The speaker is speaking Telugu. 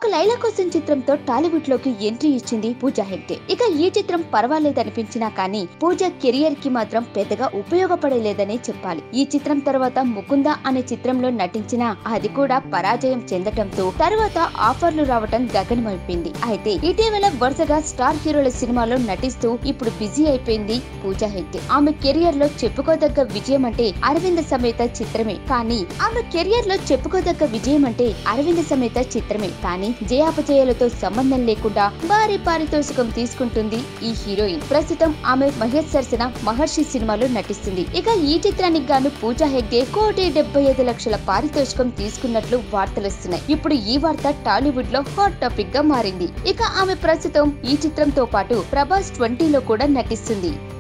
ఒక లైలా కోసం చిత్రంతో టాలీవుడ్ లోకి ఎంట్రీ ఇచ్చింది పూజా హెగ్డే ఇక ఈ చిత్రం పర్వాలేదనిపించినా కానీ పూజ కెరియర్ కి మాత్రం పెద్దగా ఉపయోగపడలేదనే చెప్పాలి ఈ చిత్రం తర్వాత ముకుంద అనే చిత్రంలో నటించినా అది కూడా పరాజయం చెందటంతో తర్వాత ఆఫర్లు రావటం గగనమైపోయింది అయితే ఇటీవల వరుసగా స్టార్ హీరోల సినిమాలో నటిస్తూ ఇప్పుడు బిజీ అయిపోయింది పూజా హెగ్డే ఆమె కెరియర్ లో చెప్పుకోదగ్గ విజయం అంటే అరవింద సమేత చిత్రమే కానీ ఆమె కెరియర్ లో చెప్పుకోదగ్గ విజయం అంటే అరవింద సమేత చిత్రమే కానీ జయాపజయాలతో సంబంధం లేకుండా భారీ పారితోషికం తీసుకుంటుంది ఈ హీరోయిన్ ప్రస్తుతం ఆమె మహేష్ సరసన మహర్షి సినిమాలో నటిస్తుంది ఇక ఈ చిత్రానికి గాను పూజా హెగ్డే కోటి డెబ్బై ఐదు లక్షల పారితోషికం తీసుకున్నట్లు వార్తలు వస్తున్నాయి ఇప్పుడు ఈ వార్త టాలీవుడ్ లో హాట్ టాపిక్ గా మారింది ఇక ఆమె ప్రస్తుతం ఈ చిత్రంతో పాటు ప్రభాస్ ట్వంటీలో కూడా నటిస్తుంది